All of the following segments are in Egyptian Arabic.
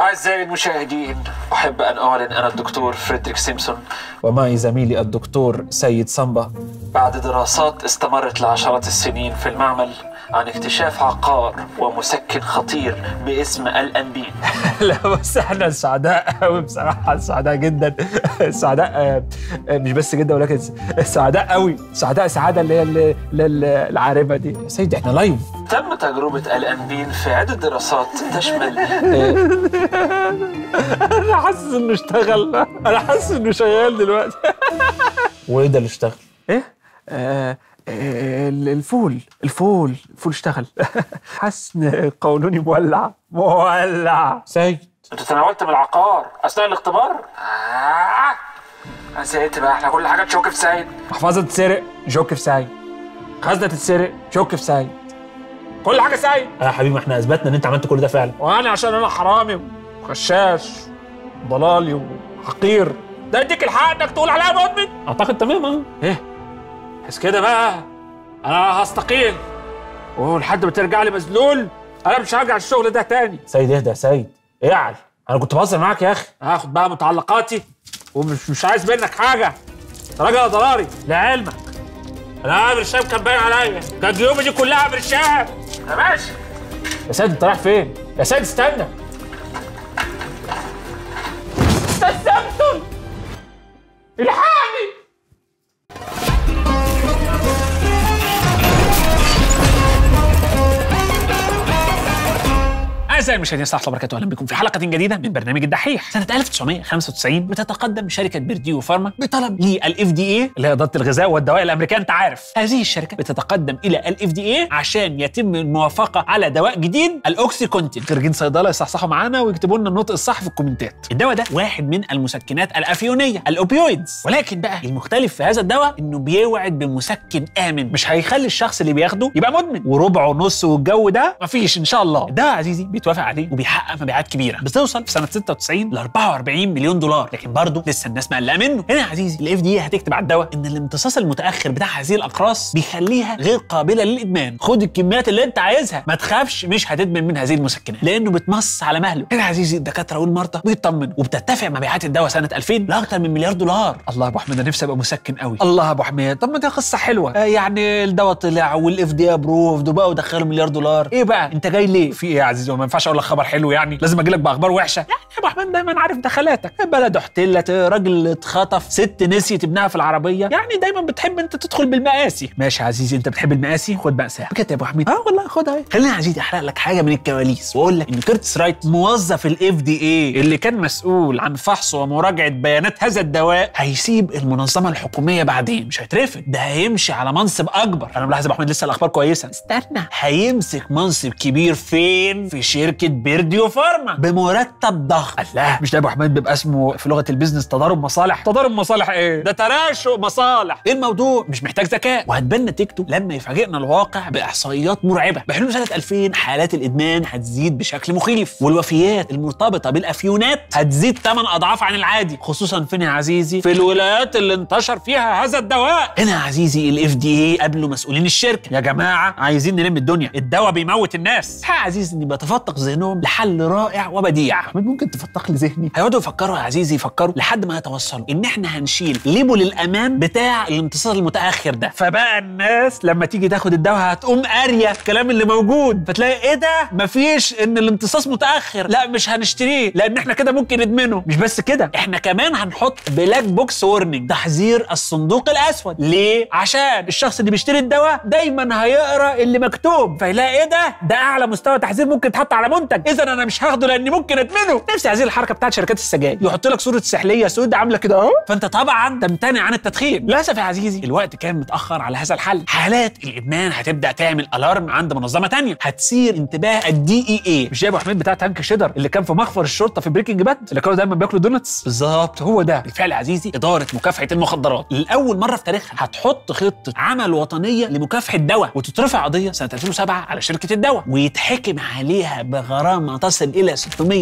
أعزائي المشاهدين أحب أن أعلن أنا الدكتور فريدريك سيمسون ومعي زميلي الدكتور سيد سامبا بعد دراسات استمرت لعشرات السنين في المعمل عن اكتشاف عقار ومسكن خطير باسم الأنبين لا بس احنا سعداء قوي بصراحه سعداء جدا سعداء آه، آه، مش بس جدا ولكن س- سعداء قوي سعداء سعاده اللي هي ال- ال- العارفه دي يا سيدي احنا لايف تم تجربة الأنبين في عدة دراسات تشمل انا حاسس انه اشتغل انا حاسس انه شغال دلوقتي وايه ده اللي اشتغل؟ ايه؟ آه آه، الفول الفول الفول اشتغل حاسس ان قولوني مولع مولع سيد أنت تناولت من العقار أثناء الاختبار؟ آه. أنا زهقت بقى احنا كل حاجة تشك في سيد محفظه تتسرق جوك في سيد خزنه تتسرق جوك في سيد كل حاجه سيد يا حبيبي ما احنا اثبتنا ان انت عملت كل ده فعلا وانا عشان انا حرامي وغشاش ضلالي وحقير ده يديك الحق انك تقول عليا مدمن اعتقد تمام اهو ايه بس كده بقى انا هستقيل ولحد ما ترجع لي مذلول انا مش هرجع الشغل ده تاني سيد اهدى يا سيد اعل انا كنت بهزر معاك يا اخي هاخد بقى متعلقاتي ومش مش عايز منك حاجه انت راجل ضراري لعلمك انا عامل الشام كان باين عليا كان جيوبي دي كلها عامل الشام يا باشا يا سيد انت رايح فين؟ يا سيد استنى استاذ سامسون الحقني أعزائي المشاهدين السلام عليكم وبركاته أهلا بكم في حلقة جديدة من برنامج الدحيح سنة 1995 بتتقدم شركة بيرديو فارما بطلب للاف دي اي اللي هي إدارة الغذاء والدواء الأمريكية أنت عارف هذه الشركة بتتقدم إلى الاف دي اي عشان يتم الموافقة على دواء جديد الأوكسي كونتين خريجين صيدلة يصحصحوا معانا ويكتبوا لنا النطق الصح في الكومنتات الدواء ده واحد من المسكنات الأفيونية الأوبيويدز ولكن بقى المختلف في هذا الدواء إنه بيوعد بمسكن آمن مش هيخلي الشخص اللي بياخده يبقى مدمن وربع ونص والجو ده مفيش إن شاء الله الدواء يا عزيزي بيتوافق عليه وبيحقق مبيعات كبيره بتوصل في سنه 96 ل 44 مليون دولار لكن برضه لسه الناس مقلقه منه هنا يا عزيزي الاف دي هتكتب على الدواء ان الامتصاص المتاخر بتاع هذه الاقراص بيخليها غير قابله للادمان خد الكميات اللي انت عايزها ما تخافش مش هتدمن من هذه المسكنات لانه بتمص على مهله هنا يا عزيزي الدكاتره والمرضى بيطمنوا وبترتفع مبيعات الدواء سنه 2000 لاكثر من مليار دولار الله يا ابو حميد انا نفسي ابقى مسكن قوي الله يا ابو حميد طب ما دي قصه حلوه آه يعني الدواء طلع والاف دي ابروفد وبقوا دخلوا مليار دولار ايه بقى انت جاي ليه في ايه يا عزيزي وما ينفعش اقول لك خبر حلو يعني لازم اجي لك باخبار وحشه يعني يا ابو حميد دايما عارف دخلاتك بلد احتلت راجل اتخطف ست نسيت ابنها في العربيه يعني دايما بتحب انت تدخل بالمقاسي ماشي يا عزيزي انت بتحب المقاسي خد بقى ساعه بجد يا ابو حميد اه والله خدها اهي خليني يا عزيزي احرق لك حاجه من الكواليس واقول لك ان كيرتس رايت موظف الاف دي اي اللي كان مسؤول عن فحص ومراجعه بيانات هذا الدواء هيسيب المنظمه الحكوميه بعدين مش هيترفد ده هيمشي على منصب اكبر انا ملاحظ يا ابو حميد لسه الاخبار كويسه استنى هيمسك منصب كبير فين في شركه بيرديو فارما بمرتب ضخم الله مش ده يا ابو حميد بيبقى اسمه في لغه البيزنس تضارب مصالح تضارب مصالح ايه ده تراشق مصالح ايه الموضوع مش محتاج ذكاء وهتبان نتيجته لما يفاجئنا الواقع باحصائيات مرعبه بحلول سنه 2000 حالات الادمان هتزيد بشكل مخيف والوفيات المرتبطه بالافيونات هتزيد 8 اضعاف عن العادي خصوصا فين يا عزيزي في الولايات اللي انتشر فيها هذا الدواء هنا يا عزيزي الاف دي اي قابلوا مسؤولين الشركه يا جماعه عايزين نلم الدنيا الدواء بيموت الناس يا عزيزي اني بتفتق ذهنهم لحل رائع وبديع أحمد ممكن تفتق لي ذهني هيقعدوا يفكروا يا عزيزي يفكروا لحد ما يتوصلوا ان احنا هنشيل ليبل الامان بتاع الامتصاص المتاخر ده فبقى الناس لما تيجي تاخد الدواء هتقوم قاريه الكلام اللي موجود فتلاقي ايه ده مفيش ان الامتصاص متاخر لا مش هنشتريه لان احنا كده ممكن ندمنه مش بس كده احنا كمان هنحط بلاك بوكس وورنينج تحذير الصندوق الاسود ليه عشان الشخص اللي بيشتري الدواء دايما هيقرا اللي مكتوب فيلاقي ايه ده ده اعلى مستوى تحذير ممكن يتحط على منتج اذا انا مش هاخده لاني ممكن ادمنه نفسي هذه الحركه بتاعت شركات السجاير يحط لك صوره سحليه سود عامله كده اهو فانت طبعا تمتنع عن التدخين للاسف يا عزيزي الوقت كان متاخر على هذا الحل حالات الادمان هتبدا تعمل الارم عند منظمه تانية هتثير انتباه الدي اي اي مش يا ابو حميد بتاع تانك شيدر اللي كان في مخفر الشرطه في بريكنج باد اللي كانوا دايما بياكلوا دونتس بالظبط هو ده بالفعل يا عزيزي اداره مكافحه المخدرات لاول مره في تاريخها هتحط خطه عمل وطنيه لمكافحه دواء وتترفع قضيه سنه 2007 على شركه الدواء ويتحكم عليها بغرامه تصل الى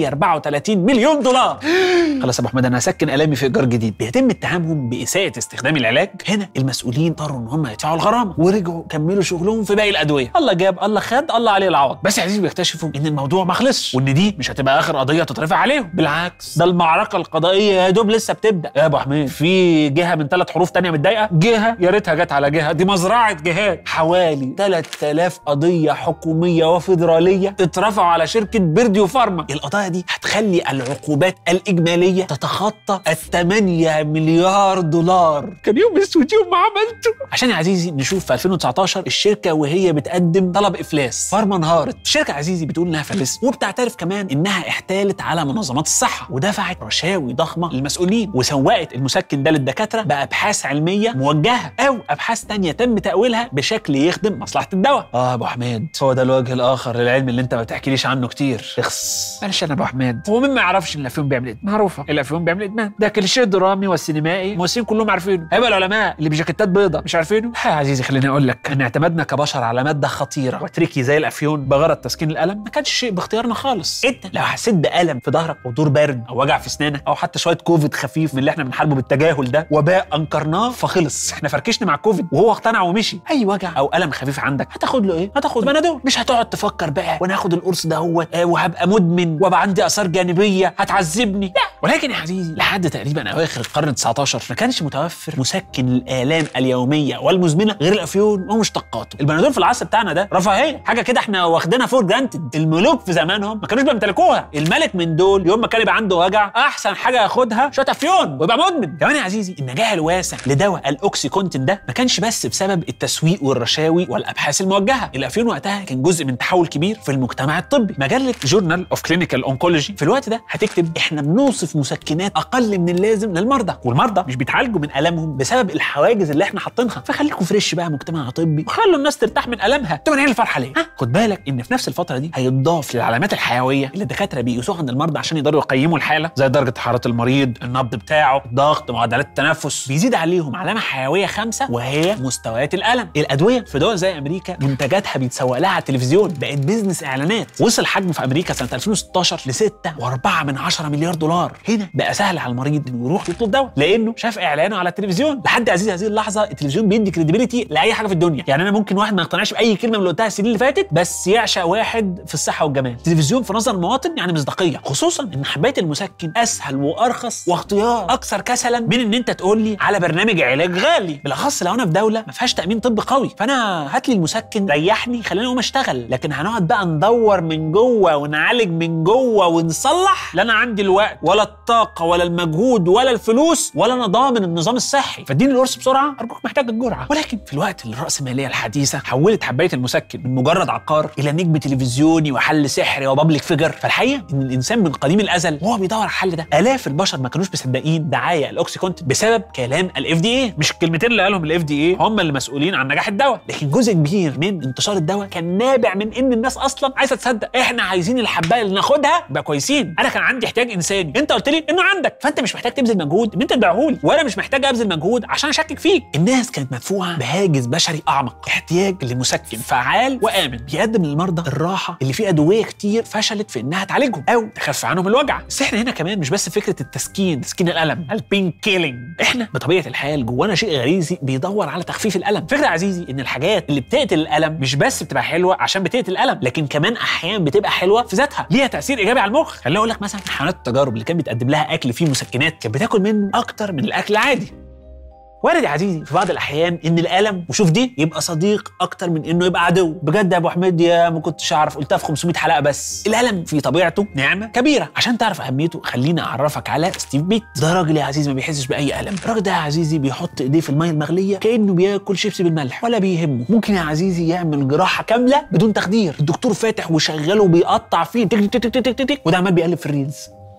634 مليون دولار خلاص يا ابو احمد انا هسكن الامي في ايجار جديد بيتم اتهامهم باساءه استخدام العلاج هنا المسؤولين اضطروا ان هم يدفعوا الغرامه ورجعوا كملوا شغلهم في باقي الادويه الله جاب الله خد الله عليه العوض بس يا عزيزي بيكتشفوا ان الموضوع ما خلصش وان دي مش هتبقى اخر قضيه تترفع عليهم بالعكس ده المعركه القضائيه يا دوب لسه بتبدا يا ابو حميد في جهه من ثلاث حروف تانية متضايقه جهه يا ريتها جت على جهه دي مزرعه جهات حوالي 3000 قضيه حكوميه وفيدراليه اترفعوا على شركه بيردي وفارما القضايا دي هتخلي العقوبات الاجماليه تتخطى ال 8 مليار دولار كان يوم اسود يوم ما عملته عشان يا عزيزي نشوف في 2019 الشركه وهي بتقدم طلب افلاس فارما انهارت الشركه يا عزيزي بتقول انها فلست وبتعترف كمان انها احتالت على منظمات الصحه ودفعت رشاوي ضخمه للمسؤولين وسوقت المسكن ده للدكاتره بابحاث علميه موجهه او ابحاث تانية تم تاويلها بشكل يخدم مصلحه الدواء اه يا ابو حميد هو ده الوجه الاخر للعلم اللي انت ما بتحكيليش عنه كتير اخس معلش انا ابو حميد هو مين ما يعرفش ان الافيون بيعمل ادمان معروفه الافيون بيعمل ادمان ده كليشيه الدرامي والسينمائي الممثلين كلهم عارفينه هيبقى العلماء اللي بجاكيتات بيضاء مش عارفينه يا عزيزي خليني اقول لك ان اعتمادنا كبشر على ماده خطيره وتريكي زي الافيون بغرض تسكين الالم ما كانش شيء باختيارنا خالص انت لو حسيت بالم في ظهرك او دور برد او وجع في اسنانك او حتى شويه كوفيد خفيف من اللي احنا بنحاربه بالتجاهل ده وباء انكرناه فخلص احنا فركشنا مع كوفيد وهو اقتنع ومشي اي وجع او الم خفيف عندك هتاخد له ايه هتاخد بنادول مش هتقعد تفكر بقى وانا هاخد القرص ده هو آه وهبقى مدمن وابقى عندي اثار جانبيه هتعذبني لا ولكن يا عزيزي لحد تقريبا اواخر القرن 19 ما كانش متوفر مسكن الالام اليوميه والمزمنه غير الافيون ومشتقاته البنادول في العصر بتاعنا ده رفاهيه حاجه كده احنا واخدينها فور جرانتد الملوك في زمانهم ما كانوش بيمتلكوها الملك من دول يوم ما كان يبقى عنده وجع احسن حاجه ياخدها شويه افيون ويبقى مدمن كمان يا عزيزي النجاح الواسع لدواء الاوكسيكونتين ده ما كانش بس بسبب التسويق والرشاوي والابحاث الموجهه الافيون وقتها كان جزء من تحول كبير في المجتمع الطبي مجله جورنال اوف كلينيكال اونكولوجي في الوقت ده هتكتب احنا بنوصف مسكنات اقل من اللازم للمرضى والمرضى مش بيتعالجوا من الامهم بسبب الحواجز اللي احنا حاطينها فخليكم فريش بقى مجتمع طبي وخلوا الناس ترتاح من المها تبقى هي الفرحه ليه ها خد بالك ان في نفس الفتره دي هيتضاف للعلامات الحيويه اللي الدكاتره بيقيسوها عند المرضى عشان يقدروا يقيموا الحاله زي درجه حراره المريض النبض بتاعه الضغط معدلات التنفس بيزيد عليهم علامه حيويه خامسه وهي مستويات الالم الادويه في دول زي امريكا منتجاتها بيتسوق لها على التلفزيون بقت بيزنس اعلانات وصل حجمه في امريكا سنه 2016 ل 6.4 من 10 مليار دولار هنا بقى سهل على المريض انه يروح يطلب دواء لانه شاف اعلانه على التلفزيون لحد عزيز هذه اللحظه التلفزيون بيدي كريديبيليتي لاي حاجه في الدنيا يعني انا ممكن واحد ما يقتنعش باي كلمه من اللي قلتها السنين اللي فاتت بس يعشق واحد في الصحه والجمال التلفزيون في نظر المواطن يعني مصداقيه خصوصا ان حبايه المسكن اسهل وارخص واختيار اكثر كسلا من ان انت تقول لي على برنامج علاج غالي بالاخص لو انا في دوله ما فيهاش تامين طبي قوي فانا هات لي المسكن ريحني خليني اقوم اشتغل لكن هنقعد بقى ندور من جوه ونعالج من جوه ونصلح لا انا عندي الوقت ولا الطاقه ولا المجهود ولا الفلوس ولا انا ضامن النظام الصحي فاديني القرص بسرعه ارجوك محتاج الجرعه ولكن في الوقت اللي الراسماليه الحديثه حولت حبايه المسكن من مجرد عقار الى نجم تلفزيوني وحل سحري وبابليك فيجر فالحقيقه ان الانسان من قديم الازل وهو بيدور على الحل ده الاف البشر ما كانوش مصدقين دعايه الاوكسيكونت بسبب كلام الاف دي اي مش الكلمتين اللي قالهم الاف دي اي هم اللي مسؤولين عن نجاح الدواء لكن جزء كبير من انتشار الدواء كان نابع من ان الناس اصلا عايزه تصدق احنا عايزين الحبايه اللي ناخدها يبقى كويسين انا كان عندي احتياج انساني انت قلت لي انه عندك فانت مش محتاج تبذل مجهود ان انت تبيعهولي وانا مش محتاج ابذل مجهود عشان اشكك فيك الناس كانت مدفوعه بهاجس بشري اعمق احتياج لمسكن فعال وامن بيقدم للمرضى الراحه اللي فيه ادويه كتير فشلت في انها تعالجهم او تخفف عنهم الوجع بس احنا هنا كمان مش بس فكره التسكين تسكين الالم البين كيلينج احنا بطبيعه الحال جوانا شيء غريزي بيدور على تخفيف الالم فكره يا عزيزي ان الحاجات اللي بتقتل الالم مش بس بتبقى حلوه عشان بتقتل الالم لكن كمان احيانا بتبقى حلوه في ذاتها ليها تاثير ايجابي على المخ خليني اقول لك مثلا حيوانات التجارب اللي كان بيتقدم لها اكل فيه مسكنات كانت بتاكل منه اكتر من الاكل العادي وارد يا عزيزي في بعض الاحيان ان الالم وشوف دي يبقى صديق اكتر من انه يبقى عدو بجد يا ابو حميد يا ما كنتش اعرف قلتها في 500 حلقه بس الالم في طبيعته نعمه كبيره عشان تعرف اهميته خليني اعرفك على ستيف بيت ده راجل يا عزيزي ما بيحسش باي الم الراجل ده يا عزيزي بيحط ايديه في الميه المغليه كانه بياكل شيبسي بالملح ولا بيهمه ممكن يا عزيزي يعمل جراحه كامله بدون تخدير الدكتور فاتح وشغال وبيقطع فيه تك تك تك تك تك تك وده عمال بيقلب في الريلز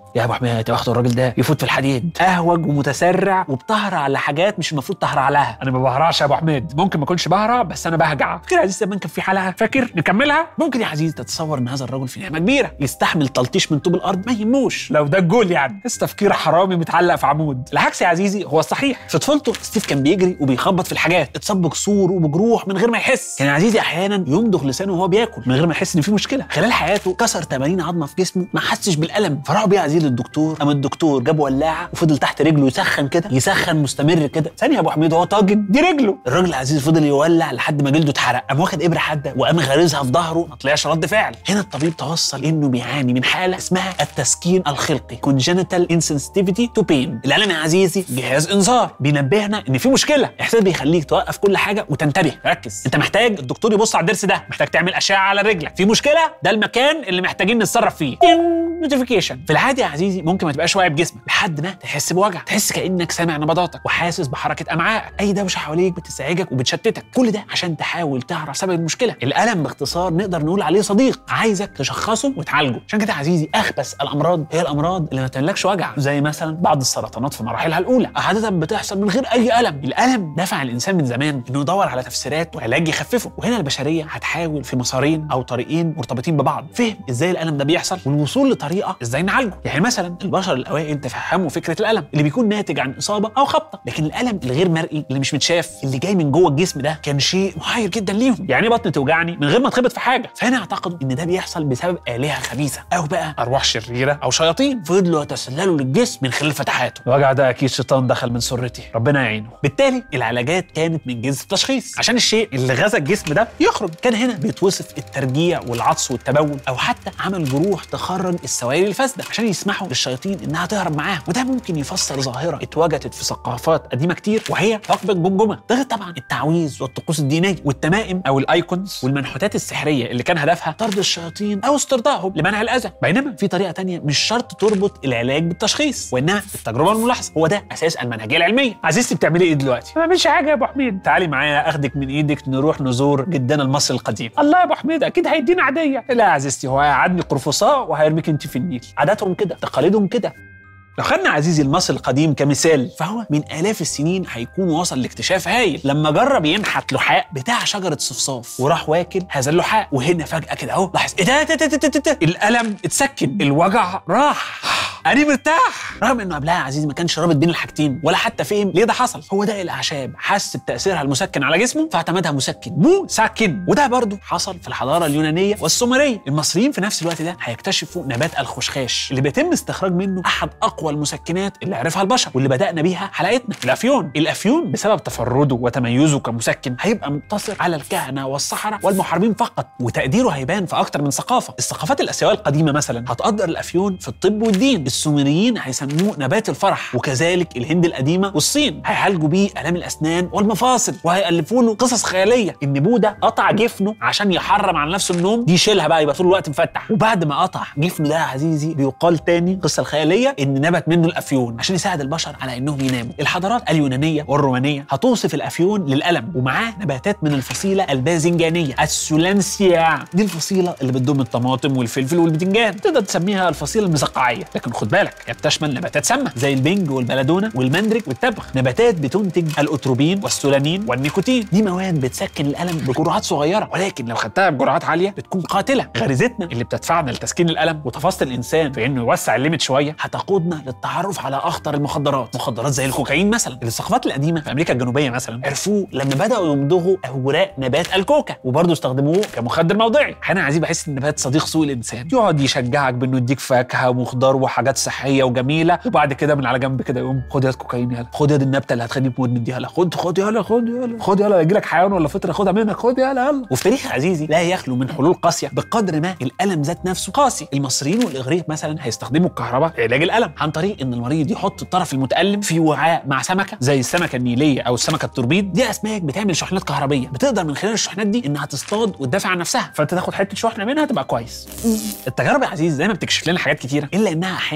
يا ابو حميد يا بخت الراجل ده يفوت في الحديد اهوج ومتسرع وبتهرع على حاجات مش المفروض تهرع لها انا ما بهرعش يا ابو حميد ممكن ما اكونش بهرع بس انا بهجع فاكر يا عزيز زمان كان في حلقه فاكر نكملها ممكن يا عزيز تتصور ان هذا الرجل في نعمه كبيره يستحمل تلطيش من طوب الارض ما يهموش لو ده الجول يعني بس تفكير حرامي متعلق في عمود العكس يا عزيزي هو الصحيح في طفولته ستيف كان بيجري وبيخبط في الحاجات اتصاب بكسور وبجروح من غير ما يحس كان يا عزيزي احيانا يمضغ لسانه وهو بياكل من غير ما يحس ان في مشكله خلال حياته كسر 80 عظمه في جسمه ما حسش بالالم فراحوا بيه عزيز للدكتور قام الدكتور جاب ولاعه وفضل تحت رجله يسخن كده يسخن مستمر كده ثانيه يا ابو حميد هو طاجن دي رجله الراجل العزيز فضل يولع لحد ما جلده اتحرق قام واخد ابره حاده وقام غارزها في ظهره ما طلعش رد فعل هنا الطبيب توصل انه بيعاني من حاله اسمها التسكين الخلقي congenital insensitivity to pain الالم يا عزيزي جهاز انذار بينبهنا ان في مشكله احساس بيخليك توقف كل حاجه وتنتبه ركز انت محتاج الدكتور يبص على الضرس ده محتاج تعمل اشعه على رجلك في مشكله ده المكان اللي محتاجين نتصرف فيه نوتيفيكيشن في العادي يا عزيزي ممكن ما تبقاش واعي بجسمك لحد ما تحس بوجع تحس كانك سامع نبضاتك وحاسس بحركه امعائك اي دوشه حواليك بتزعجك وبتشتتك كل ده عشان تحاول تعرف سبب المشكله الالم باختصار نقدر نقول عليه صديق عايزك تشخصه وتعالجه عشان كده يا عزيزي اخبث الامراض هي الامراض اللي ما تملكش وجع زي مثلا بعض السرطانات في مراحلها الاولى عاده بتحصل من غير اي الم الالم دفع الانسان من زمان انه يدور على تفسيرات وعلاج يخففه وهنا البشريه هتحاول في مسارين او طريقين مرتبطين ببعض فهم ازاي الالم ده بيحصل والوصول لطريقه ازاي نعالجه يعني مثلا البشر الاوائل تفهموا فكره الالم اللي بيكون ناتج عن اصابه او خبطه لكن الالم الغير مرئي اللي مش متشاف اللي جاي من جوه الجسم ده كان شيء محير جدا ليهم يعني إيه بطني توجعني من غير ما اتخبط في حاجه فهنا اعتقدوا ان ده بيحصل بسبب الهه خبيثه او بقى ارواح شريره او شياطين فضلوا يتسللوا للجسم من خلال فتحاته الوجع ده اكيد شيطان دخل من سرتي ربنا يعينه بالتالي العلاجات كانت من جنس التشخيص عشان الشيء اللي غزا الجسم ده يخرج كان هنا بيتوصف الترجيع والعطس والتبول او حتى عمل جروح تخرج السوائل الفاسده عشان يسمحوا للشياطين انها تهرب معاهم وده ممكن يفسر ظاهره اتوجدت في ثقافات قديمه كتير وهي عقب الجمجمه ده غير طبعا التعويذ والطقوس الدينيه والتمائم او الايكونز والمنحوتات السحريه اللي كان هدفها طرد الشياطين او استرضائهم لمنع الاذى بينما في طريقه تانية مش شرط تربط العلاج بالتشخيص وانها التجربه والملاحظه هو ده اساس المنهجيه العلميه عزيزتي بتعملي ايه دلوقتي ما بعملش حاجه يا ابو حميد تعالي معايا اخدك من ايدك نروح نزور جدنا المصري القديم الله يا ابو حميد اكيد هيدينا عاديه لا يا عزيزتي هو هيقعدني قرفصاء وهيرميك انت في النيل عاداتهم كده تقاليدهم كده لو خدنا عزيزي المصري القديم كمثال فهو من آلاف السنين هيكون وصل لاكتشاف هايل لما جرب ينحت لحاء بتاع شجرة صفصاف وراح واكل هذا اللحاء وهنا فجأة كده اهو لاحظ ايه ده ده- ده- ده- ده- ده؟ الألم اتسكن الوجع راح أنا مرتاح رغم إنه قبلها يا عزيزي ما كانش رابط بين الحاجتين ولا حتى فهم ليه ده حصل هو ده الأعشاب حس بتأثيرها المسكن على جسمه فاعتمدها مسكن مو ساكن وده برضه حصل في الحضارة اليونانية والسومرية المصريين في نفس الوقت ده هيكتشفوا نبات الخشخاش اللي بيتم استخراج منه أحد أقوى المسكنات اللي عرفها البشر واللي بدأنا بيها حلقتنا الأفيون الأفيون بسبب تفرده وتميزه كمسكن هيبقى مقتصر على الكهنة والسحرة والمحاربين فقط وتقديره هيبان في أكتر من ثقافة الثقافات الآسيوية القديمة مثلا هتقدر الأفيون في الطب والدين السومريين هيسموه نبات الفرح وكذلك الهند القديمة والصين هيعالجوا بيه آلام الأسنان والمفاصل وهيألفوا له قصص خيالية إن بوذا قطع جفنه عشان يحرم على نفسه النوم دي يشيلها بقى يبقى طول الوقت مفتح وبعد ما قطع جفنه ده يا عزيزي بيقال تاني القصة الخيالية إن نبت منه الأفيون عشان يساعد البشر على إنهم يناموا الحضارات اليونانية والرومانية هتوصف الأفيون للألم ومعاه نباتات من الفصيلة الباذنجانية السولانسيا دي الفصيلة اللي بتضم الطماطم والفلفل والبتنجان تقدر تسميها الفصيلة المسقعية لكن خد بالك هي بتشمل نباتات سامة زي البنج والبلدونة والمندرج والتبغ نباتات بتنتج الأتروبين والسولانين والنيكوتين دي مواد بتسكن الألم بجرعات صغيرة ولكن لو خدتها بجرعات عالية بتكون قاتلة غريزتنا اللي بتدفعنا لتسكين الألم وتفاصيل الإنسان في إنه يوسع الليمت شوية هتقودنا للتعرف على أخطر المخدرات مخدرات زي الكوكايين مثلا اللي الثقافات القديمة في أمريكا الجنوبية مثلا عرفوه لما بدأوا يمضغوا أوراق نبات الكوكا وبرضه استخدموه كمخدر موضعي أنا عزيز بحس إن النبات صديق سوء الإنسان يقعد يشجعك بإنه يديك فاكهة وخضار وحاجات صحية وجميلة وبعد كده من على جنب كده يقوم خد يا كوكايين يلا خد يا دي النبتة اللي هتخليك مدمن دي يلا خد خد يلا خد يلا خد يلا يجي لك حيوان ولا فطرة خدها منك خد يلا يلا وفي تاريخ عزيزي لا يخلو من حلول قاسية بقدر ما الألم ذات نفسه قاسي المصريين والإغريق مثلا هيستخدموا الكهرباء لعلاج الألم عن طريق إن المريض يحط الطرف المتألم في وعاء مع سمكة زي السمكة النيلية أو السمكة التوربيد دي أسماك بتعمل شحنات كهربية بتقدر من خلال الشحنات دي إنها تصطاد وتدافع عن نفسها فأنت تاخد حتة شحنة منها تبقى كويس التجارب يا عزيز زي ما بتكشف لنا حاجات كتيرة إلا إنها أحيانا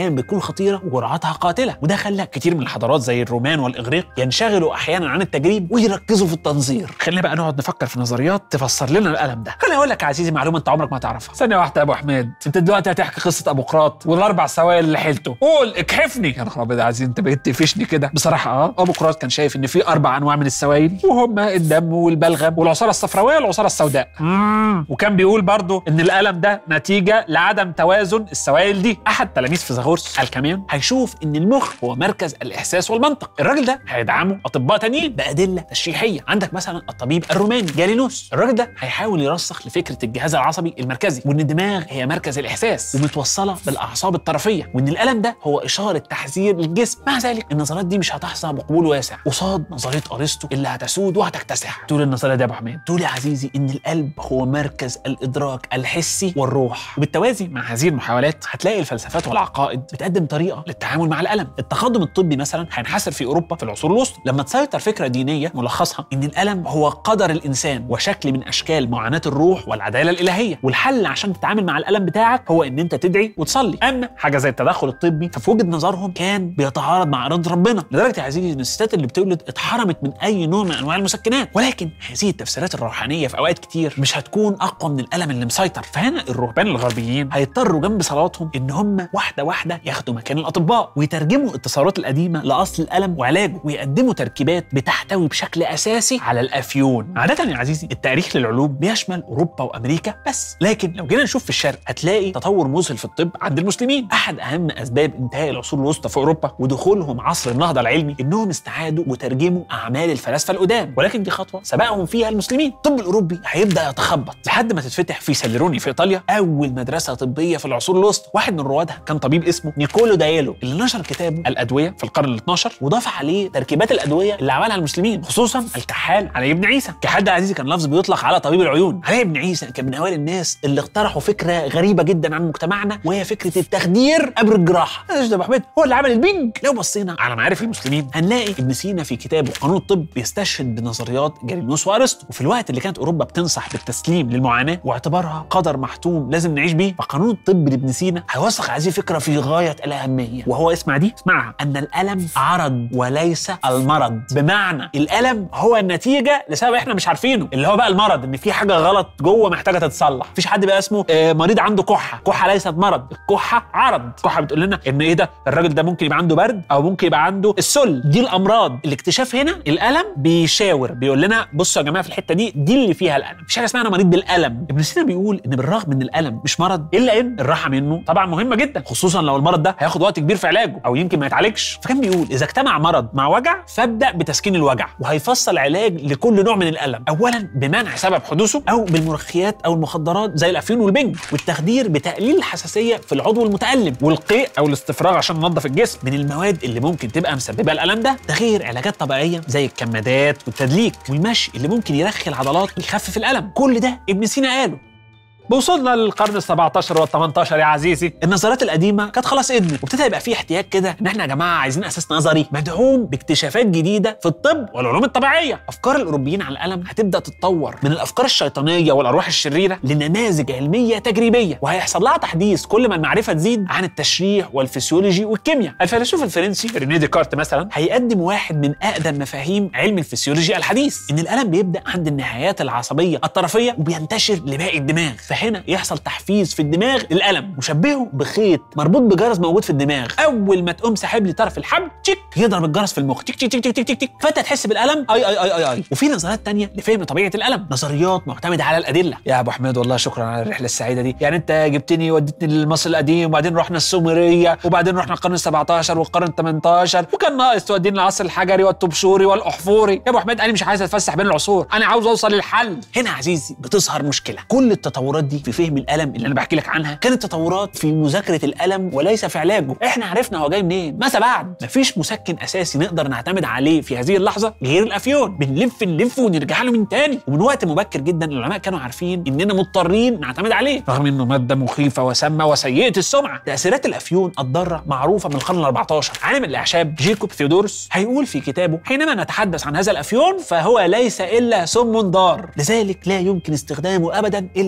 احيانا بتكون خطيره وجرعاتها قاتله وده خلى كتير من الحضارات زي الرومان والاغريق ينشغلوا احيانا عن التجريب ويركزوا في التنظير خلينا بقى نقعد نفكر في نظريات تفسر لنا الالم ده خليني اقول لك يا عزيزي معلومه انت عمرك ما تعرفها ثانيه واحده يا ابو حميد انت دلوقتي هتحكي قصه ابو قراط والاربع سوائل اللي حيلته قول اكحفني يا نهار ابيض يا عزيزي انت بقيت تقفشني كده بصراحه اه ابو قراط كان شايف ان في اربع انواع من السوائل وهم الدم والبلغم والعصاره الصفراويه والعصاره السوداء مم. وكان بيقول برضه ان الالم ده نتيجه لعدم توازن السوائل دي احد تلاميذ فيثاغورس قال كمان هيشوف ان المخ هو مركز الاحساس والمنطق الراجل ده هيدعمه اطباء تانيين بادله تشريحيه عندك مثلا الطبيب الروماني جالينوس الراجل ده هيحاول يرسخ لفكره الجهاز العصبي المركزي وان الدماغ هي مركز الاحساس ومتوصله بالاعصاب الطرفيه وان الالم ده هو اشاره تحذير للجسم مع ذلك النظريات دي مش هتحظى بقبول واسع قصاد نظريه ارسطو اللي هتسود وهتكتسح تقول النظريه دي يا ابو حميد تقول يا عزيزي ان القلب هو مركز الادراك الحسي والروح وبالتوازي مع هذه المحاولات هتلاقي الفلسفات والعقائد بتقدم طريقه للتعامل مع الالم التقدم الطبي مثلا هينحصر في اوروبا في العصور الوسطى لما تسيطر فكره دينيه ملخصها ان الالم هو قدر الانسان وشكل من اشكال معاناه الروح والعداله الالهيه والحل عشان تتعامل مع الالم بتاعك هو ان انت تدعي وتصلي اما حاجه زي التدخل الطبي ففي وجهه نظرهم كان بيتعارض مع اراده ربنا لدرجه يا عزيزي ان الستات اللي بتولد اتحرمت من اي نوع من انواع المسكنات ولكن هذه التفسيرات الروحانيه في اوقات كتير مش هتكون اقوى من الالم اللي مسيطر فهنا الرهبان الغربيين هيضطروا جنب صلواتهم ان هم واحده واحده ياخدوا مكان الاطباء ويترجموا التصورات القديمه لاصل الالم وعلاجه ويقدموا تركيبات بتحتوي بشكل اساسي على الافيون عاده يا عزيزي التاريخ للعلوم بيشمل اوروبا وامريكا بس لكن لو جينا نشوف في الشرق هتلاقي تطور مذهل في الطب عند المسلمين احد اهم اسباب انتهاء العصور الوسطى في اوروبا ودخولهم عصر النهضه العلمي انهم استعادوا وترجموا اعمال الفلاسفه القدام ولكن دي خطوه سبقهم فيها المسلمين الطب الاوروبي هيبدا يتخبط لحد ما تتفتح في ساليروني في ايطاليا اول مدرسه طبيه في العصور الوسطى واحد من روادها كان طبيب اسمه نيكولو دايلو اللي نشر كتابه الادويه في القرن ال12 وضاف عليه تركيبات الادويه اللي عملها المسلمين خصوصا الكحال علي بن عيسى الكحال ده عزيزي كان لفظ بيطلق على طبيب العيون علي بن عيسى كان من اوائل الناس اللي اقترحوا فكره غريبه جدا عن مجتمعنا وهي فكره التخدير قبل الجراحه ايش ده يا ابو حميد هو اللي عمل البنج لو بصينا على معارف المسلمين هنلاقي ابن سينا في كتابه قانون الطب بيستشهد بنظريات جالينوس وارسطو وفي الوقت اللي كانت اوروبا بتنصح بالتسليم للمعاناه واعتبارها قدر محتوم لازم نعيش بيه فقانون الطب لابن سينا هيوثق هذه الفكره في غايه الاهميه وهو اسمع دي اسمعها ان الالم عرض وليس المرض بمعنى الالم هو النتيجه لسبب احنا مش عارفينه اللي هو بقى المرض ان في حاجه غلط جوه محتاجه تتصلح مفيش حد بقى اسمه آه، مريض عنده كحه كحه ليست مرض الكحه عرض الكحه بتقول لنا ان ايه ده الراجل ده ممكن يبقى عنده برد او ممكن يبقى عنده السل دي الامراض الاكتشاف هنا الالم بيشاور بيقول لنا بصوا يا جماعه في الحته دي دي اللي فيها الالم مفيش حاجه اسمها انا مريض بالالم ابن سينا بيقول ان بالرغم ان الالم مش مرض الا ان الراحه منه طبعا مهمه جدا خصوصا لو المرض ده هياخد وقت كبير في علاجه او يمكن ما يتعالجش فكان بيقول اذا اجتمع مرض مع وجع فابدا بتسكين الوجع وهيفصل علاج لكل نوع من الالم اولا بمنع سبب حدوثه او بالمرخيات او المخدرات زي الافيون والبنج والتخدير بتقليل الحساسيه في العضو المتالم والقيء او الاستفراغ عشان ننظف الجسم من المواد اللي ممكن تبقى مسببه الالم ده ده غير علاجات طبيعيه زي الكمادات والتدليك والمشي اللي ممكن يرخي العضلات ويخفف الالم كل ده ابن سينا قاله بوصلنا للقرن ال 17 وال 18 يا عزيزي النظريات القديمه كانت خلاص ادمت وابتدى يبقى في احتياج كده ان احنا يا جماعه عايزين اساس نظري مدعوم باكتشافات جديده في الطب والعلوم الطبيعيه افكار الاوروبيين عن الالم هتبدا تتطور من الافكار الشيطانيه والارواح الشريره لنماذج علميه تجريبيه وهيحصل لها تحديث كل ما المعرفه تزيد عن التشريح والفسيولوجي والكيمياء الفيلسوف الفرنسي رينيه ديكارت مثلا هيقدم واحد من اقدم مفاهيم علم الفسيولوجي الحديث ان الالم بيبدا عند النهايات العصبيه الطرفيه وبينتشر لباقي الدماغ فهنا يحصل تحفيز في الدماغ للالم وشبهه بخيط مربوط بجرس موجود في الدماغ اول ما تقوم ساحب لي طرف الحبل تشيك يضرب الجرس في المخ تيك تيك تيك تيك تيك تيك فانت تحس بالالم اي اي اي اي اي وفي نظريات تانية لفهم طبيعه الالم نظريات معتمده على الادله يا ابو حميد والله شكرا على الرحله السعيده دي يعني انت جبتني وديتني لمصر القديم وبعدين رحنا السومريه وبعدين رحنا القرن ال17 والقرن ال18 وكان ناقص توديني العصر الحجري والطبشوري والاحفوري يا ابو حميد انا مش عايز اتفسح بين العصور انا عاوز اوصل للحل هنا يا عزيزي بتظهر مشكله كل التطورات دي في فهم الالم اللي انا بحكي لك عنها كانت تطورات في مذاكره الالم وليس في علاجه احنا عرفنا هو جاي منين ماذا بعد مفيش مسكن اساسي نقدر نعتمد عليه في هذه اللحظه غير الافيون بنلف نلف ونرجع له من تاني ومن وقت مبكر جدا العلماء كانوا عارفين اننا مضطرين نعتمد عليه رغم انه ماده مخيفه وسامه وسيئه السمعه تاثيرات الافيون الضاره معروفه من القرن ال14 عالم الاعشاب جيكوب ثيودورس هيقول في كتابه حينما نتحدث عن هذا الافيون فهو ليس الا سم ضار لذلك لا يمكن استخدامه ابدا الا في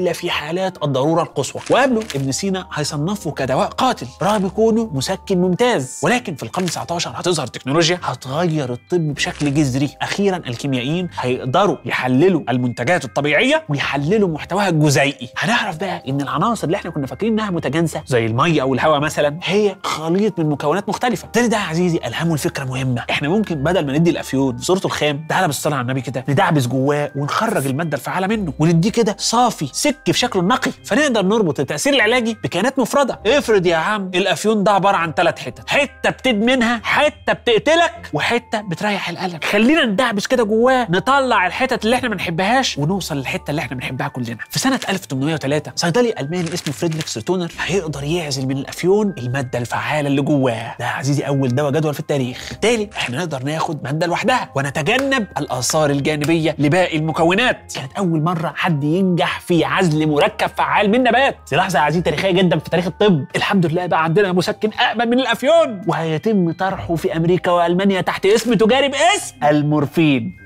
حالات الضروره القصوى وقبله ابن سينا هيصنفه كدواء قاتل رغم كونه مسكن ممتاز ولكن في القرن 19 هتظهر تكنولوجيا هتغير الطب بشكل جذري اخيرا الكيميائيين هيقدروا يحللوا المنتجات الطبيعيه ويحللوا محتواها الجزيئي هنعرف بقى ان العناصر اللي احنا كنا فاكرين انها متجانسه زي الميه او الهواء مثلا هي خليط من مكونات مختلفه تاني ده يا عزيزي الهمه الفكره مهمه احنا ممكن بدل ما ندي الافيون في صورته الخام تعالى بالصلاه على النبي كده ندعبس جواه ونخرج الماده الفعاله منه ونديه كده صافي سك في شكله النقي فنقدر نربط التاثير العلاجي بكيانات مفرده افرض يا عم الافيون ده عباره عن ثلاث حتت حته بتدمنها حته بتقتلك وحته بتريح القلب خلينا ندعبس كده جواه نطلع الحتت اللي احنا ما بنحبهاش ونوصل للحته اللي احنا بنحبها كلنا في سنه 1803 صيدلي الماني اسمه فريدريك سيرتونر هيقدر يعزل من الافيون الماده الفعاله اللي جواه ده يا عزيزي اول دواء جدول في التاريخ بالتالي احنا نقدر ناخد ماده لوحدها ونتجنب الاثار الجانبيه لباقي المكونات كانت اول مره حد ينجح في عزل مركب فعال من نبات دي لحظه يا عزيزي تاريخيه جدا في تاريخ الطب الحمد لله بقى عندنا مسكن امن من الافيون وهيتم طرحه في امريكا والمانيا تحت اسم تجاري باسم المورفين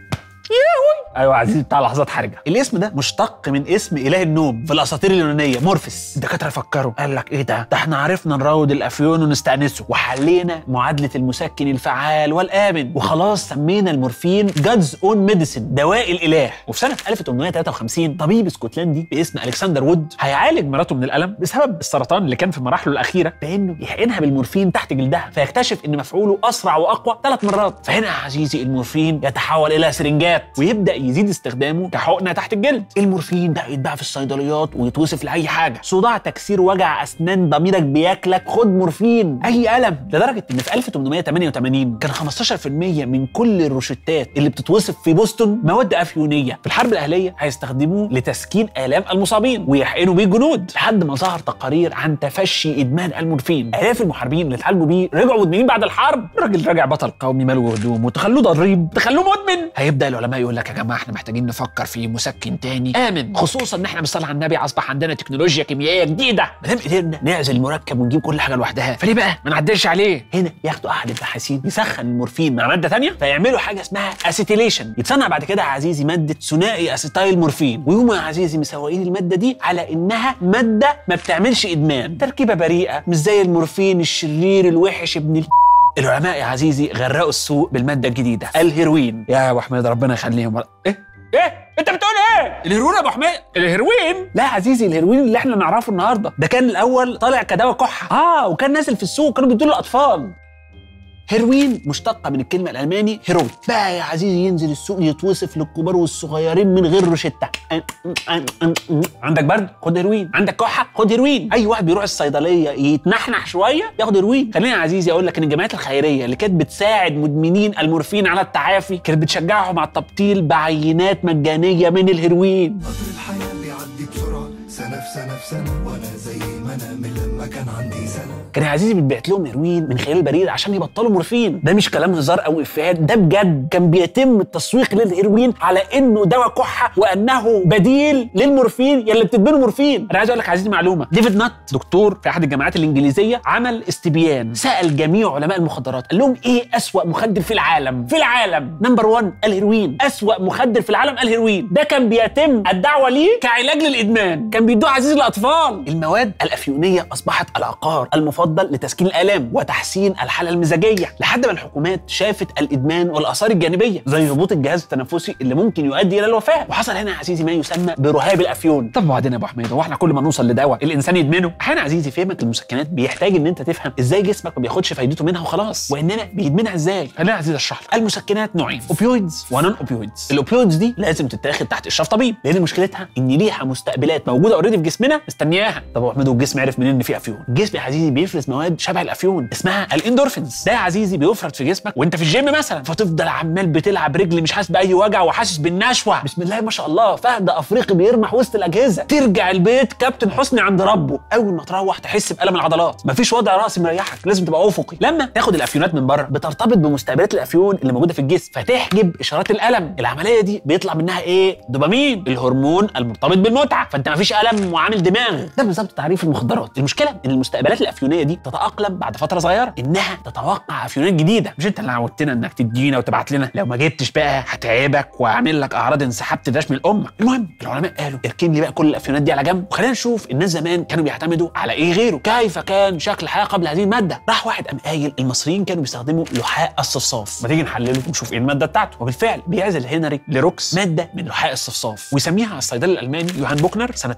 ياوي ايوه عزيزي بتاع لحظات حرجه الاسم ده مشتق من اسم اله النوم في الاساطير اليونانيه مورفيس الدكاتره فكروا قال لك ايه ده ده احنا عرفنا نراود الافيون ونستانسه وحلينا معادله المسكن الفعال والامن وخلاص سمينا المورفين جادز اون ميديسن دواء الاله وفي سنه 1853 طبيب اسكتلندي باسم الكسندر وود هيعالج مراته من الالم بسبب السرطان اللي كان في مراحله الاخيره بانه يحقنها بالمورفين تحت جلدها فيكتشف ان مفعوله اسرع واقوى ثلاث مرات فهنا يا عزيزي المورفين يتحول الى سرنجات ويبدا يزيد استخدامه كحقنه تحت الجلد المورفين ده يتباع في الصيدليات ويتوصف لاي حاجه صداع تكسير وجع اسنان ضميرك بياكلك خد مورفين اي الم لدرجه ان في 1888 كان 15% من كل الروشتات اللي بتتوصف في بوسطن مواد افيونيه في الحرب الاهليه هيستخدموه لتسكين الام المصابين ويحقنوا بيه الجنود لحد ما ظهر تقارير عن تفشي ادمان المورفين الاف المحاربين اللي اتعالجوا بيه رجعوا مدمنين بعد الحرب الراجل راجع بطل قومي ماله هدوم تخلوه ضريب تخلوه مدمن هيبدا العلماء يقول لك يا جماعه احنا محتاجين نفكر في مسكن تاني امن خصوصا ان احنا بالصلاه على النبي اصبح عندنا تكنولوجيا كيميائيه جديده ما دام قدرنا نعزل المركب ونجيب كل حاجه لوحدها فليه بقى ما نعدلش عليه هنا ياخدوا احد الباحثين يسخن المورفين مع ماده ثانيه فيعملوا حاجه اسمها اسيتيليشن يتصنع بعد كده يا عزيزي ماده ثنائي اسيتايل مورفين ويقوموا يا عزيزي مسوقين الماده دي على انها ماده ما بتعملش ادمان تركيبه بريئه مش زي المورفين الشرير الوحش ابن ال... العلماء يا عزيزي غرقوا السوق بالماده الجديده الهيروين يا ابو حميد ربنا يخليهم ايه ايه انت بتقول ايه الهيروين يا ابو حميد الهيروين لا يا عزيزي الهيروين اللي احنا نعرفه النهارده ده كان الاول طالع كدواء كحه اه وكان نازل في السوق كانوا بيدوا للاطفال هيروين مشتقة من الكلمة الألماني هيروين بقى يا عزيزي ينزل السوق يتوصف للكبار والصغيرين من غير روشتة عندك برد خد هيروين عندك كحة خد هيروين أي واحد بيروح الصيدلية يتنحنح شوية ياخد هيروين خلينا يا عزيزي أقول لك إن الجمعيات الخيرية اللي كانت بتساعد مدمنين المورفين على التعافي كانت بتشجعهم على التبطيل بعينات مجانية من الهيروين قطر الحياة بيعدي بسرعة سنة في سنة في سنة وأنا زي ما أنا من لما كان عندي سنة كان يا عزيزي بيتبعت لهم هيروين من خلال البريد عشان يبطلوا مورفين ده مش كلام هزار او افيهات ده بجد كان بيتم التسويق للهيروين على انه دواء كحه وانه بديل للمورفين يلي بتدمنه مورفين انا عايز اقول لك يا عزيزي معلومه ديفيد نات دكتور في احد الجامعات الانجليزيه عمل استبيان سال جميع علماء المخدرات قال لهم ايه اسوا مخدر في العالم في العالم نمبر 1 الهيروين اسوا مخدر في العالم الهيروين ده كان بيتم الدعوه ليه كعلاج للادمان كان بيدوه عزيزي للاطفال المواد الافيونيه اصبحت العقار المفضل لتسكين الالام وتحسين الحاله المزاجيه لحد ما الحكومات شافت الادمان والاثار الجانبيه زي هبوط الجهاز التنفسي اللي ممكن يؤدي الى الوفاه وحصل هنا يا عزيزي ما يسمى برهاب الافيون طب وبعدين يا ابو حميد هو احنا كل ما نوصل لدواء الانسان يدمنه احيانا يا عزيزي فهمك المسكنات بيحتاج ان انت تفهم ازاي جسمك ما بياخدش فايدته منها وخلاص واننا بيدمنها ازاي خلينا يا عزيزي اشرح لك المسكنات نوعين اوبيويدز ونون اوبيويدز الاوبيويدز دي لازم تتاخد تحت اشراف طبيب لان مشكلتها ان ليها مستقبلات موجوده اوريدي في جسمنا مستنياها طب يا ابو حميد والجسم عرف منين ان في افيون الجسم يا عزيزي بيفرز مواد شبه الافيون اسمها الاندورفينز ده يا عزيزي بيفرز في جسمك وانت في الجيم مثلا فتفضل عمال بتلعب رجل مش حاسس باي وجع وحاسس بالنشوه بسم الله ما شاء الله فهد افريقي بيرمح وسط الاجهزه ترجع البيت كابتن حسني عند ربه اول ما تروح تحس بالم العضلات مفيش وضع راسي مريحك لازم تبقى افقي لما تاخد الافيونات من بره بترتبط بمستقبلات الافيون اللي موجوده في الجسم فتحجب اشارات الالم العمليه دي بيطلع منها ايه دوبامين الهرمون المرتبط بالمتعه فانت مفيش الم وعامل دماغ ده بالظبط تعريف المخدرات المشكله ان المستقبلات الافيونيه دي تتاقلم بعد فتره صغيره انها تتوقع افيونات جديده مش انت اللي عودتنا انك تدينا وتبعت لنا لو ما جبتش بقى هتعبك واعمل لك اعراض انسحاب تداش من امك المهم العلماء قالوا اركن لي بقى كل الافيونات دي على جنب وخلينا نشوف الناس زمان كانوا بيعتمدوا على ايه غيره كيف كان شكل الحياه قبل هذه الماده راح واحد قام قايل المصريين كانوا بيستخدموا لحاء الصفصاف ما تيجي نحلله ونشوف ايه الماده بتاعته وبالفعل بيعزل هنري لروكس ماده من لحاء الصفصاف ويسميها الصيدلي الالماني يوهان بوكنر سنه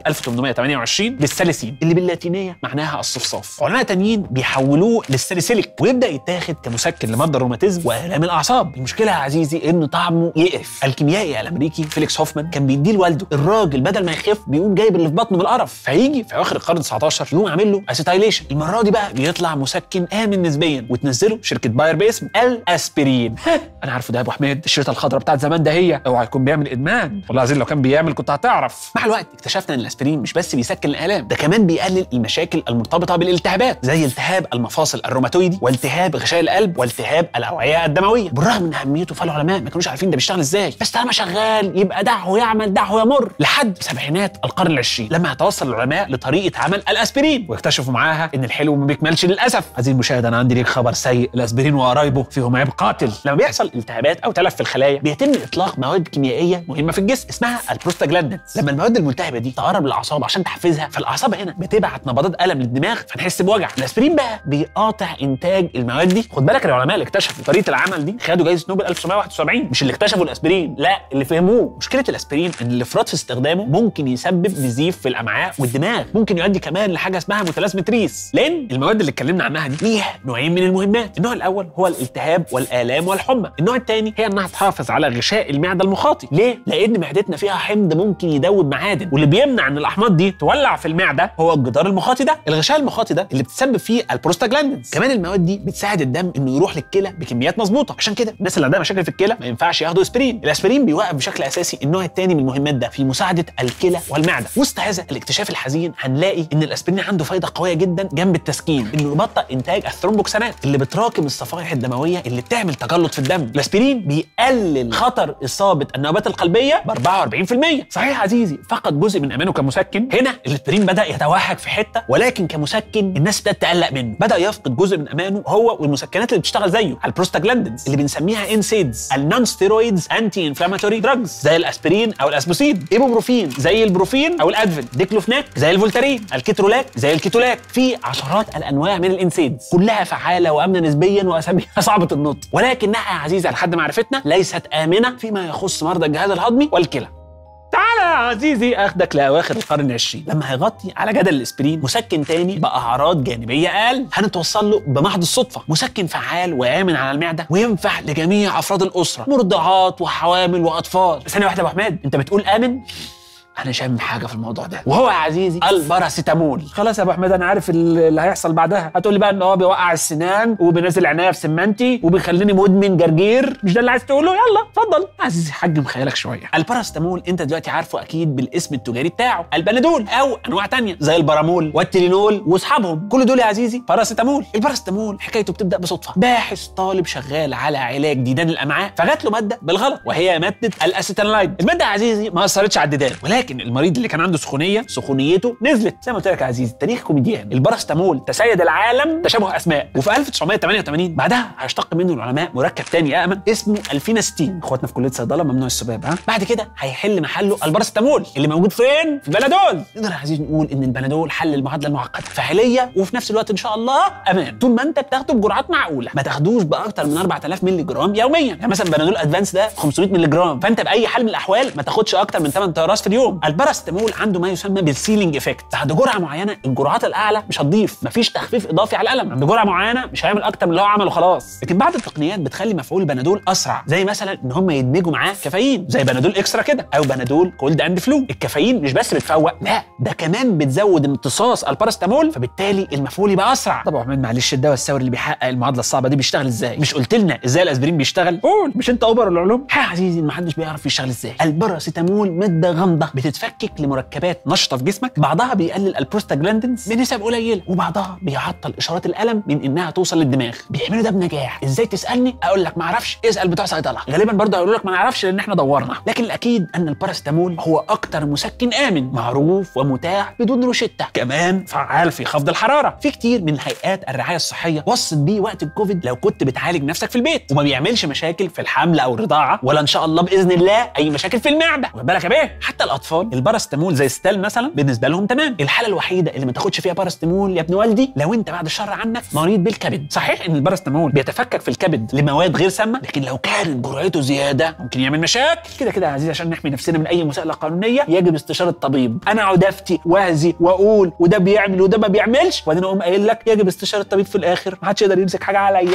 1828 بالساليسين اللي باللاتينيه معناها الصفصاف علماء تانيين بيحولوه للساليسيليك ويبدا يتاخد كمسكن لمرضى الروماتيزم والام الاعصاب المشكله يا عزيزي ان طعمه يقرف الكيميائي الامريكي فيليكس هوفمان كان بيديه لوالده الراجل بدل ما يخف بيقوم جايب اللي في بطنه بالقرف فيجي في اواخر القرن 19 يقوم عامل له اسيتايليشن المره دي بقى بيطلع مسكن امن نسبيا وتنزله شركه باير باسم الاسبرين انا عارفه ده يا ابو حميد الشريطه الخضراء بتاعت زمان ده هي اوعى يكون بيعمل ادمان والله العظيم لو كان بيعمل كنت هتعرف مع الوقت اكتشفنا ان الاسبرين مش بس بيسكن الالام ده كمان بيقلل المشاكل المرتبطه بالالتهابات زي التهاب المفاصل الروماتويدي والتهاب غشاء القلب والتهاب الاوعيه الدمويه بالرغم من اهميته فالعلماء ما كانوش عارفين ده بيشتغل ازاي بس طالما شغال يبقى دعه يعمل دعه يمر لحد سبعينات القرن العشرين لما توصل العلماء لطريقه عمل الاسبرين واكتشفوا معاها ان الحلو ما بيكملش للاسف عزيزي المشاهد انا عندي ليك خبر سيء الاسبرين وقرايبه فيهم عيب قاتل لما بيحصل التهابات او تلف في الخلايا بيتم اطلاق مواد كيميائيه مهمه في الجسم اسمها البروستاجلاندينز لما المواد الملتهبه دي تقرب للاعصاب عشان تحفزها فالاعصاب هنا بتبعت نبضات الم للدماغ فنحس بوجع الاسبرين بقى بيقاطع انتاج المواد دي خد بالك العلماء اللي اكتشفوا طريقه العمل دي خدوا جائزه نوبل 1971 مش اللي اكتشفوا الاسبرين لا اللي فهموه مشكله الاسبرين ان الافراط في استخدامه ممكن يسبب نزيف في الامعاء والدماغ ممكن يؤدي كمان لحاجه اسمها متلازمه ريس لان المواد اللي اتكلمنا عنها دي ليها نوعين من المهمات النوع الاول هو الالتهاب والالام والحمى النوع الثاني هي انها تحافظ على غشاء المعده المخاطي ليه لان معدتنا فيها حمض ممكن يدوب معادن واللي بيمنع ان الاحماض دي تولع في المعده هو الجدار المخاطي ده الغشاء المخاطي ده اللي بتسبب فيه البروستاجلاندينز كمان المواد دي بتساعد الدم انه يروح للكلى بكميات مظبوطه عشان كده الناس اللي عندها مشاكل في الكلى ما ينفعش ياخدوا اسبرين الاسبرين بيوقف بشكل اساسي النوع الثاني من المهمات ده في مساعده الكلى والمعده وسط هذا الاكتشاف الحزين هنلاقي ان الاسبرين عنده فايده قويه جدا جنب التسكين انه يبطئ انتاج الثرومبوكسانات اللي بتراكم الصفائح الدمويه اللي بتعمل تجلط في الدم الاسبرين بيقلل خطر اصابه النوبات القلبيه ب 44% صحيح عزيزي فقد جزء من امانه كمسكن هنا الاسبرين بدا يتوهج في حته ولكن كمسكن الناس بدات تقلق منه بدا يفقد جزء من امانه هو والمسكنات اللي بتشتغل زيه البروستاجلاندينز اللي بنسميها انسيدز النون ستيرويدز انتي انفلاماتوري دراجز زي الاسبرين او الاسبوسين ايبوبروفين زي البروفين او الادفن ديكلوفناك زي الفولتارين الكيترولاك زي الكيتولاك في عشرات الانواع من الانسيدز كلها فعاله وامنه نسبيا واساميها صعبه النطق ولكنها يا عزيزي لحد معرفتنا ليست امنه فيما يخص مرضى الجهاز الهضمي والكلى تعالى يا عزيزي اخدك لاواخر القرن العشرين لما هيغطي على جدل الاسبرين مسكن تاني باعراض جانبيه اقل هنتوصل له بمحض الصدفه مسكن فعال وامن على المعده وينفع لجميع افراد الاسره مرضعات وحوامل واطفال ثانيه واحده يا ابو حماد انت بتقول امن انا شامم حاجه في الموضوع ده وهو يا عزيزي الباراسيتامول خلاص يا ابو حميد انا عارف اللي هيحصل بعدها هتقول لي بقى ان هو بيوقع السنان وبينزل عينيا في سمنتي وبيخليني مدمن جرجير مش ده اللي عايز تقوله يلا اتفضل عزيزي حجم خيالك شويه الباراسيتامول انت دلوقتي عارفه اكيد بالاسم التجاري بتاعه البنادول او انواع تانية زي البرامول والتيلينول واصحابهم كل دول يا عزيزي باراسيتامول الباراسيتامول حكايته بتبدا بصدفه باحث طالب شغال على علاج ديدان الامعاء فجات له ماده بالغلط وهي ماده الاسيتانلايد الماده يا عزيزي ما اثرتش على الديدان ولكن المريض اللي كان عنده سخونيه سخونيته نزلت زي ما قلت لك يا عزيزي التاريخ كوميديان الباراسيتامول تسيد العالم تشابه اسماء وفي 1988 بعدها هيشتق منه العلماء مركب تاني امن اسمه الفيناستين اخواتنا في كليه صيدله ممنوع السباب ها بعد كده هيحل محله الباراسيتامول اللي موجود فين في البنادول نقدر يا عزيزي نقول ان البنادول حل المعادله المعقده فعاليه وفي نفس الوقت ان شاء الله امان طول ما انت بتاخده بجرعات معقوله ما تاخدوش باكتر من 4000 مللي جرام يوميا يعني مثلا بنادول ادفانس ده 500 مللي جرام فانت باي حال من الاحوال ما تاخدش اكتر من 8 طيارات في اليوم الباراسيتامول عنده ما يسمى بالسيلينج افكت بعد جرعه معينه الجرعات الاعلى مش هتضيف مفيش تخفيف اضافي على الالم عند جرعه معينه مش هيعمل اكتر من اللي هو عمله خلاص لكن بعض التقنيات بتخلي مفعول البنادول اسرع زي مثلا ان هم يدمجوا معاه كافيين زي بنادول اكسترا كده او بنادول كولد اند فلو الكافيين مش بس بتفوق لا ده كمان بتزود امتصاص الباراسيتامول فبالتالي المفعول يبقى اسرع طب يا احمد معلش الدواء الثوري اللي بيحقق المعادله الصعبه دي بيشتغل ازاي مش قلت لنا ازاي الاسبرين بيشتغل قول مش انت اوبر العلوم يا عزيزي ما حدش بيعرف يشتغل ازاي الباراسيتامول ماده غامضه بتتفكك لمركبات نشطه في جسمك بعضها بيقلل البروستاجلاندينز بنسب قليله وبعضها بيعطل اشارات الالم من انها توصل للدماغ بيعملوا ده بنجاح ازاي تسالني اقول لك ما اعرفش اسال بتوع صيدله غالبا برضه هيقولوا لك ما نعرفش لان احنا دورنا لكن الاكيد ان الباراسيتامول هو اكتر مسكن امن معروف ومتاح بدون روشته كمان فعال في خفض الحراره في كتير من هيئات الرعايه الصحيه وصت بيه وقت الكوفيد لو كنت بتعالج نفسك في البيت وما بيعملش مشاكل في الحمل او الرضاعه ولا ان شاء الله باذن الله اي مشاكل في المعده واخد بالك يا بيه حتى الاطفال الباراسيتامول زي ستال مثلا بالنسبه لهم تمام الحاله الوحيده اللي ما تاخدش فيها باراسيتامول يا ابن والدي لو انت بعد الشر عنك مريض بالكبد صحيح ان الباراسيتامول بيتفكك في الكبد لمواد غير سامه لكن لو كانت جرعته زياده ممكن يعمل مشاكل كده كده يا عزيزي عشان نحمي نفسنا من اي مساءله قانونيه يجب استشاره الطبيب انا اقعد افتي واهزي واقول وده بيعمل وده ما بيعملش وبعدين اقوم قايل لك يجب استشاره الطبيب في الاخر ما حدش يقدر يمسك حاجه عليا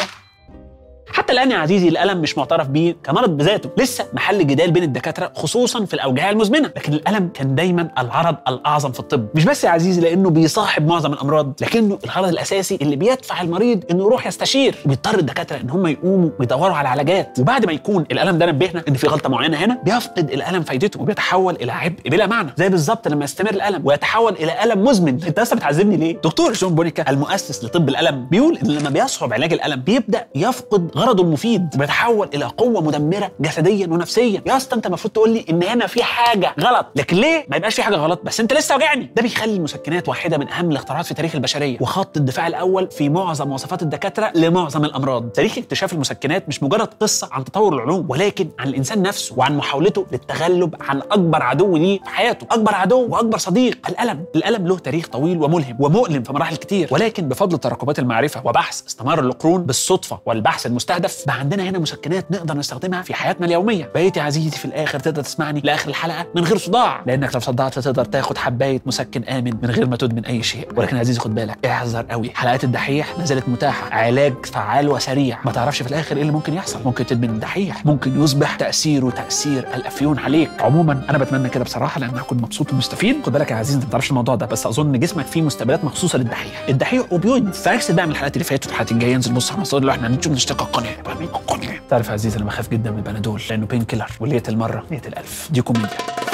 حتى الان يا عزيزي الالم مش معترف بيه كمرض بذاته لسه محل جدال بين الدكاتره خصوصا في الاوجاع المزمنه لكن الالم كان دايما العرض الاعظم في الطب مش بس يا عزيزي لانه بيصاحب معظم الامراض لكنه الغرض الاساسي اللي بيدفع المريض انه يروح يستشير وبيضطر الدكاتره ان هم يقوموا ويدوروا على علاجات وبعد ما يكون الالم ده نبهنا ان في غلطه معينه هنا بيفقد الالم فايدته وبيتحول الى عبء بلا معنى زي بالظبط لما يستمر الالم ويتحول الى الم مزمن انت لسه بتعذبني ليه دكتور جون بونيكا المؤسس لطب الالم بيقول ان لما بيصعب علاج الالم بيبدا يفقد غرضه المفيد وبيتحول الى قوه مدمره جسديا ونفسيا يا اسطى انت المفروض تقول لي ان هنا في حاجه غلط لكن ليه ما يبقاش في حاجه غلط بس انت لسه واجعني ده بيخلي المسكنات واحده من اهم الاختراعات في تاريخ البشريه وخط الدفاع الاول في معظم وصفات الدكاتره لمعظم الامراض تاريخ اكتشاف المسكنات مش مجرد قصه عن تطور العلوم ولكن عن الانسان نفسه وعن محاولته للتغلب عن اكبر عدو ليه في حياته اكبر عدو واكبر صديق الالم الالم له تاريخ طويل وملهم ومؤلم في مراحل كتير ولكن بفضل تراكمات المعرفه وبحث استمر القرون بالصدفه والبحث المستهدف بقى عندنا هنا مسكنات نقدر نستخدمها في حياتنا اليوميه بقيت يا عزيزي في الاخر تقدر تسمعني لاخر الحلقه من غير صداع لانك لو صدعت تقدر تاخد حبايه مسكن امن من غير ما تدمن اي شيء ولكن يا عزيزي خد بالك احذر قوي حلقات الدحيح ما زالت متاحه علاج فعال وسريع ما تعرفش في الاخر ايه اللي ممكن يحصل ممكن تدمن الدحيح ممكن يصبح تاثيره تاثير الافيون عليك عموما انا بتمنى كده بصراحه لان هكون مبسوط ومستفيد خد بالك يا عزيزي انت ما تعرفش الموضوع ده بس اظن جسمك فيه مستقبلات مخصوصه للدحيح الدحيح اوبيويد فاكس بقى من الحلقات اللي فاتت والحلقات الجايه انزل بص على المصادر اللي احنا هنشوف نشتغل القناه فاهمين القناه تعرف يا عزيزي انا بخاف جدا من البنادول لانه بين كيلر وليله المره ليله الالف دي كوميديا